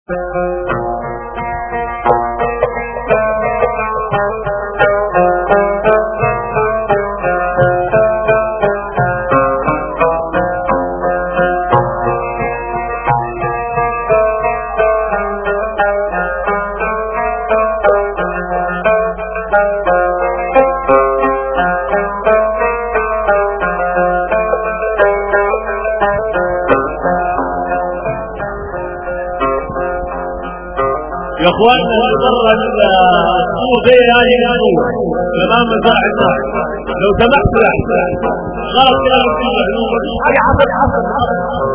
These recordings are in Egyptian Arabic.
يا اخواننا المره الصوت زي هذه الصوت تمام مساعد لو سمحت غلط يا رب حاجه حصل حصل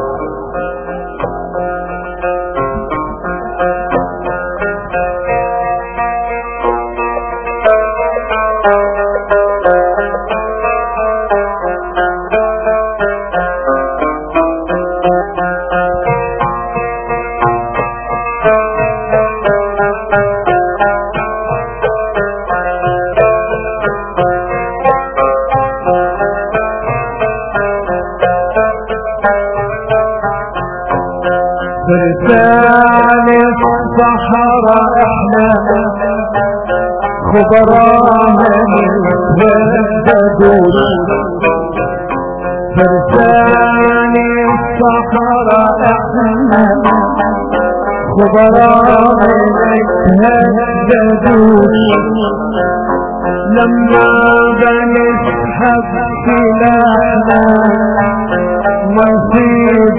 فرسان الصحراء احنا خبراء يترددون فرسان الصحراء احنا خبراء يتهددون لما بنسحب سلاحنا نصيب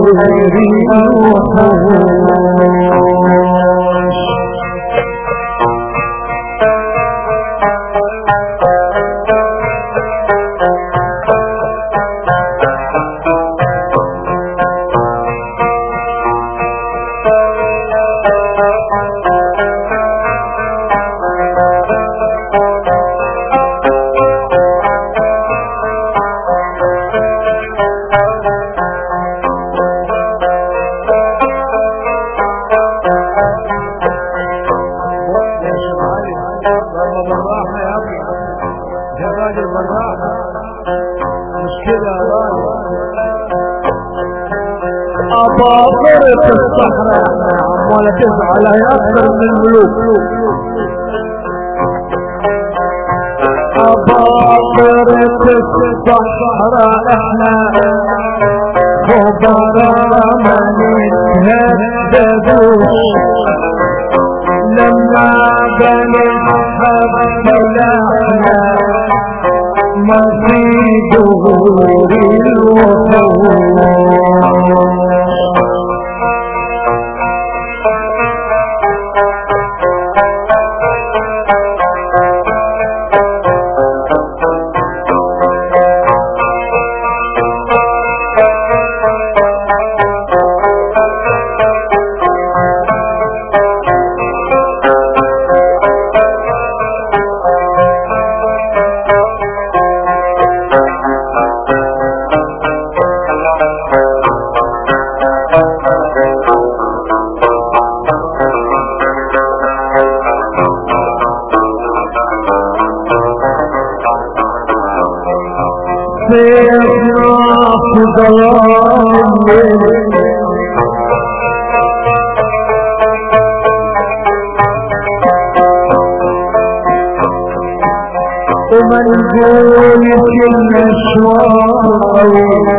أباطرة الصحراء ولا تزعل هي أكثر من الملوك أباطرة الصحراء احنا خبراء من يتهددوا لما بنسحب سلاحنا مصيده الوحوش ومن يقول المشوار طويل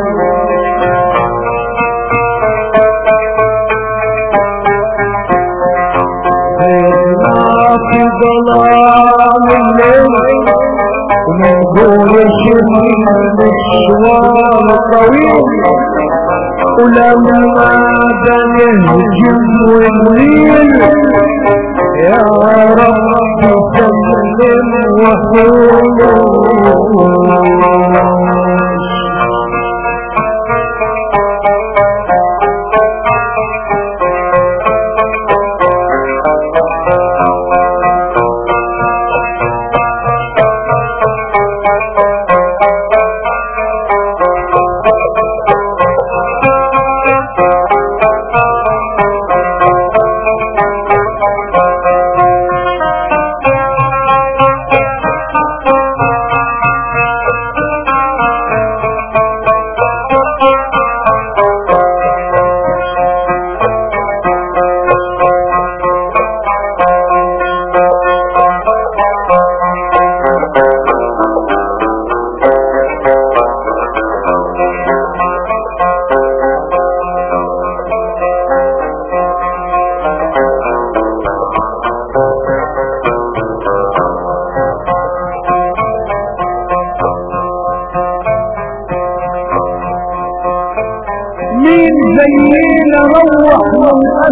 في ظلام الليل ونقول المشوار طويل ولما بنهجم ونميل يا رب سلم وحول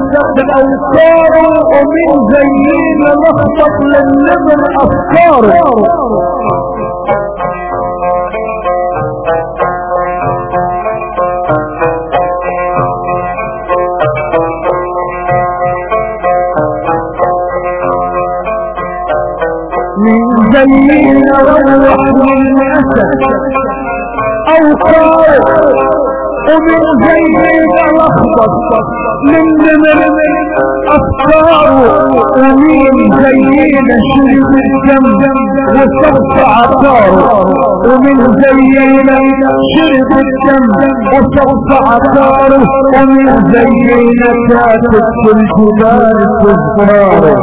لحسد اوتاره ومين زينا لخبط للنمر افكاره من زينا روح من اسد اوتاره ومن زينا لخبط من نمر افكاره ومين زينا شرب الدم وصرف عطاره ومن زينا شرب الدم وصرف عطاره ومن زينا كاتب في الجبال تذكاره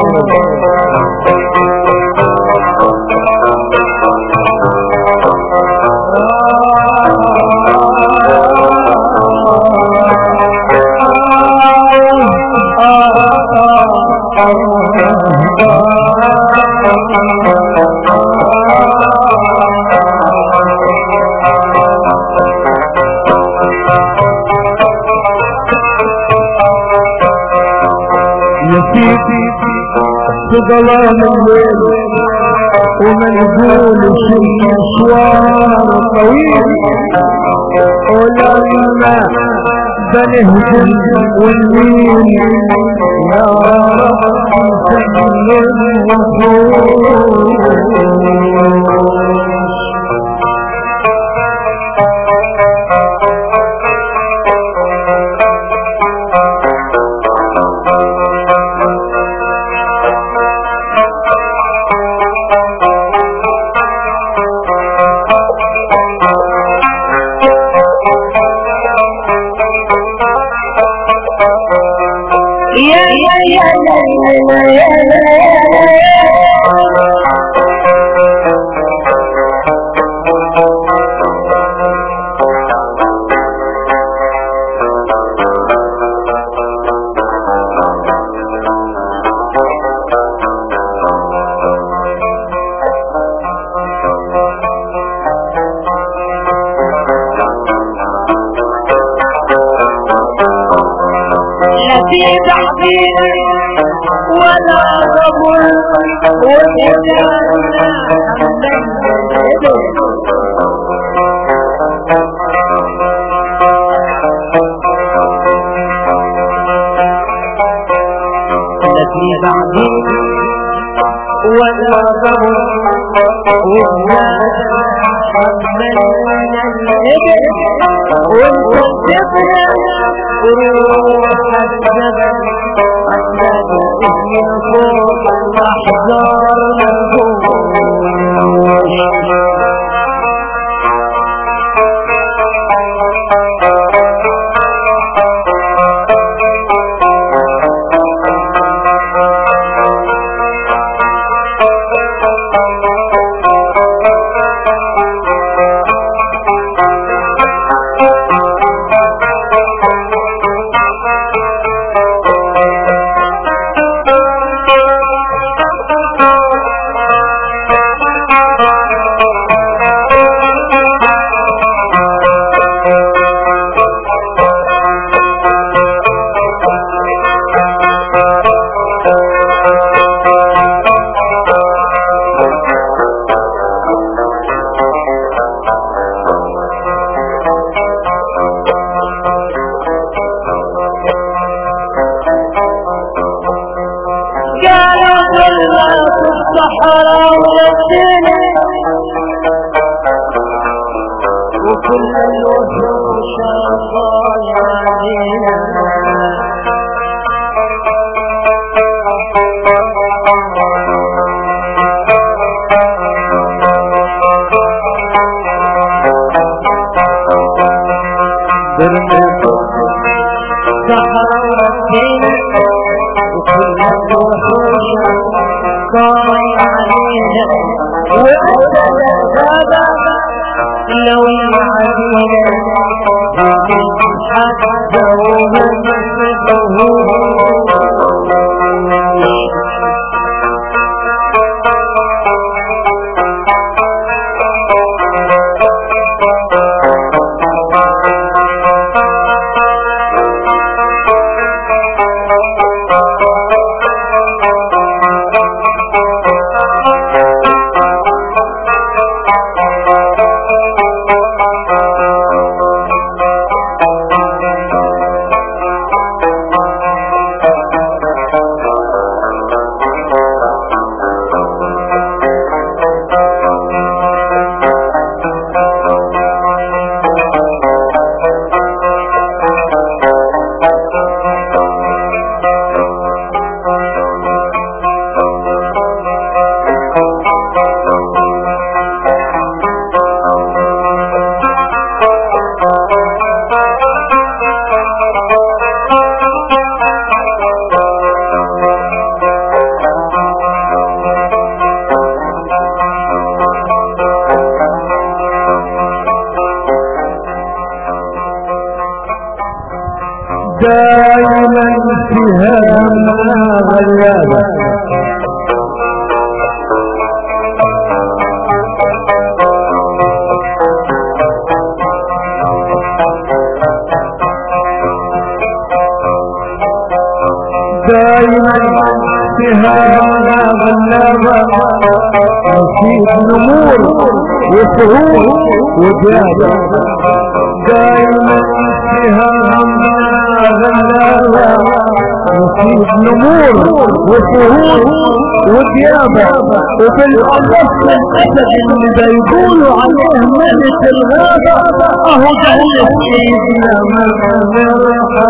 يسيدي في ظلام الليل ومنزول في مشوار طويل ولما بنهجم والمين يا رب سلم وفوز يا يا يا يا يا لا في تحقيق ولا قبول لا في تحقيق ولا قبول وانت تفرح وروح الجبل عندك اسم الفوق الاحجار مفهوم قالوا كلها في الصحراء ونسينا وكل الوحوش ضايعين صحراء ونسينا وكل الوحوش ضايعين وأسد الغابة لو يعدينا حتى وهم همنا غلابة دايما فيها غلابة نصيب نمور وفهود وجابة دايما فيها غلابة نصيب نمور وفهود وديابة وفي الأصل الأسد اللي بيقولوا عليه ملك الغابة أهو ده اللي سيدنا من